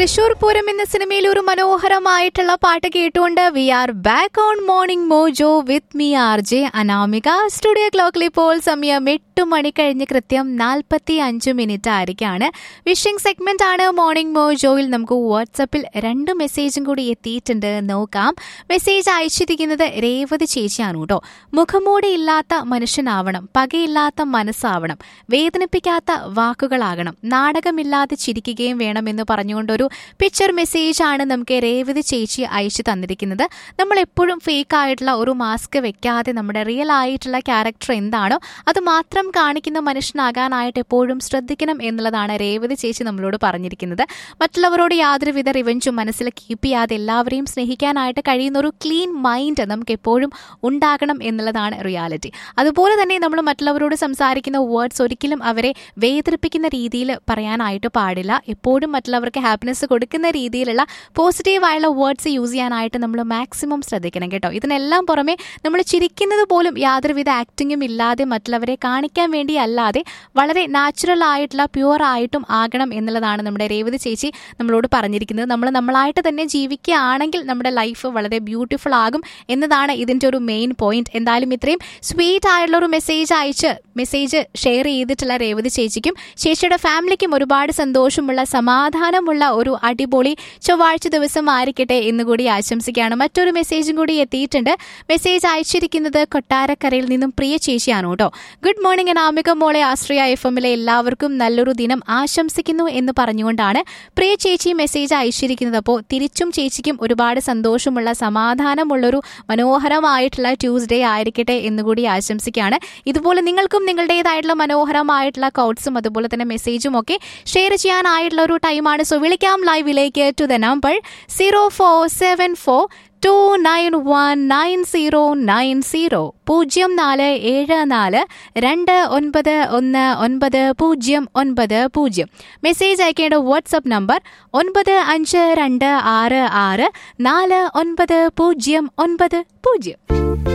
തൃശൂർ പൂരം എന്ന സിനിമയിൽ ഒരു മനോഹരമായിട്ടുള്ള പാട്ട് കേട്ടുകൊണ്ട് we are back on morning mojo with me R J Anamika studio ക്ലോക്കിൽ ഇപ്പോൾ സമയം എട്ട് മണി കഴിഞ്ഞ് കൃത്യം നാൽപ്പത്തി അഞ്ച് മിനിറ്റ് ആയിരിക്കാണ് വിഷിംഗ് സെഗ്മെന്റ് ആണ് മോർണിംഗ് മോജോയിൽ നമുക്ക് വാട്സപ്പിൽ രണ്ട് മെസ്സേജും കൂടി എത്തിയിട്ടുണ്ട് നോക്കാം മെസ്സേജ് അയച്ചിരിക്കുന്നത് രേവതി ചേച്ചിയാണ് കേട്ടോ മുഖമൂടി ഇല്ലാത്ത മനുഷ്യനാവണം പകയില്ലാത്ത മനസ്സാവണം വേദനിപ്പിക്കാത്ത വാക്കുകളാകണം നാടകമില്ലാതെ ചിരിക്കുകയും വേണമെന്ന് പറഞ്ഞുകൊണ്ടൊരു പിക്ചർ മെസ്സേജ് ആണ് നമുക്ക് രേവതി ചേച്ചി അയച്ചു തന്നിരിക്കുന്നത് നമ്മൾ എപ്പോഴും ഫേക്ക് ആയിട്ടുള്ള ഒരു മാസ്ക് വെക്കാതെ നമ്മുടെ റിയൽ ആയിട്ടുള്ള ക്യാരക്ടർ എന്താണോ അത് മാത്രം കാണിക്കുന്ന മനുഷ്യനാകാനായിട്ട് എപ്പോഴും ശ്രദ്ധിക്കണം എന്നുള്ളതാണ് രേവതി ചേച്ചി നമ്മളോട് പറഞ്ഞിരിക്കുന്നത് മറ്റുള്ളവരോട് യാതൊരുവിധ റിവഞ്ചും മനസ്സിൽ കീപ്പ് ചെയ്യാതെ എല്ലാവരെയും സ്നേഹിക്കാനായിട്ട് കഴിയുന്ന ഒരു ക്ലീൻ മൈൻഡ് നമുക്ക് എപ്പോഴും ഉണ്ടാകണം എന്നുള്ളതാണ് റിയാലിറ്റി അതുപോലെ തന്നെ നമ്മൾ മറ്റുള്ളവരോട് സംസാരിക്കുന്ന വേർഡ്സ് ഒരിക്കലും അവരെ വേദനിപ്പിക്കുന്ന രീതിയിൽ പറയാനായിട്ട് പാടില്ല എപ്പോഴും മറ്റുള്ളവർക്ക് ഹാപ്പിനെസ് കൊടുക്കുന്ന രീതിയിലുള്ള പോസിറ്റീവായുള്ള വേർഡ്സ് യൂസ് ചെയ്യാനായിട്ട് നമ്മൾ മാക്സിമം ശ്രദ്ധിക്കണം കേട്ടോ ഇതിനെല്ലാം പുറമെ നമ്മൾ ചിരിക്കുന്നത് പോലും യാതൊരുവിധ ആക്ടിങ്ങും ഇല്ലാതെ മറ്റുള്ളവരെ കാണിക്കാൻ വേണ്ടി അല്ലാതെ വളരെ നാച്ചുറൽ ആയിട്ടുള്ള പ്യുവർ ആയിട്ടും ആകണം എന്നുള്ളതാണ് നമ്മുടെ രേവതി ചേച്ചി നമ്മളോട് പറഞ്ഞിരിക്കുന്നത് നമ്മൾ നമ്മളായിട്ട് തന്നെ ജീവിക്കുകയാണെങ്കിൽ നമ്മുടെ ലൈഫ് വളരെ ബ്യൂട്ടിഫുൾ ആകും എന്നതാണ് ഇതിൻ്റെ ഒരു മെയിൻ പോയിന്റ് എന്തായാലും ഇത്രയും സ്വീറ്റ് ആയിട്ടുള്ള ഒരു മെസ്സേജ് അയച്ച് മെസ്സേജ് ഷെയർ ചെയ്തിട്ടുള്ള രേവതി ചേച്ചിക്കും ചേച്ചിയുടെ ഫാമിലിക്കും ഒരുപാട് സന്തോഷമുള്ള സമാധാനമുള്ള ഒരു അടിപൊളി ചൊവ്വാഴ്ച ദിവസം ആയിരിക്കട്ടെ എന്ന് കൂടി ആശംസിക്കുകയാണ് മറ്റൊരു മെസ്സേജും കൂടി എത്തിയിട്ടുണ്ട് മെസ്സേജ് അയച്ചിരിക്കുന്നത് കൊട്ടാരക്കരയിൽ നിന്നും പ്രിയ ചേച്ചിയാണ് കേട്ടോ ഗുഡ് മോർണിംഗ് അനാമിക മോളെ ആശ്രയ എഫ് എമ്മിലെ എല്ലാവർക്കും നല്ലൊരു ദിനം ആശംസിക്കുന്നു എന്ന് പറഞ്ഞുകൊണ്ടാണ് പ്രിയ ചേച്ചി മെസ്സേജ് അയച്ചിരിക്കുന്നത് അപ്പോൾ തിരിച്ചും ചേച്ചിക്കും ഒരുപാട് സന്തോഷമുള്ള സമാധാനമുള്ളൊരു മനോഹരമായിട്ടുള്ള ട്യൂസ്ഡേ ആയിരിക്കട്ടെ എന്നുകൂടി ആശംസിക്കുകയാണ് ഇതുപോലെ നിങ്ങൾക്കും നിങ്ങളുടേതായിട്ടുള്ള മനോഹരമായിട്ടുള്ള കോട്സും അതുപോലെ തന്നെ മെസ്സേജും ഒക്കെ ഷെയർ ചെയ്യാനായിട്ടുള്ള ഒരു ടൈമാണ് സോ വിളിക്കാം ലൈവിലേക്ക് to the number zero four seven four two nine one nine zero nine zero പൂജ്യം നാല് ഏഴ് നാല് രണ്ട് ഒൻപത് ഒന്ന് ഒൻപത് പൂജ്യം ഒൻപത് പൂജ്യം മെസ്സേജ് അയക്കേണ്ട വാട്സപ്പ് നമ്പർ ഒൻപത് അഞ്ച് രണ്ട് ആറ് ആറ് നാല് ഒൻപത് പൂജ്യം ഒൻപത് പൂജ്യം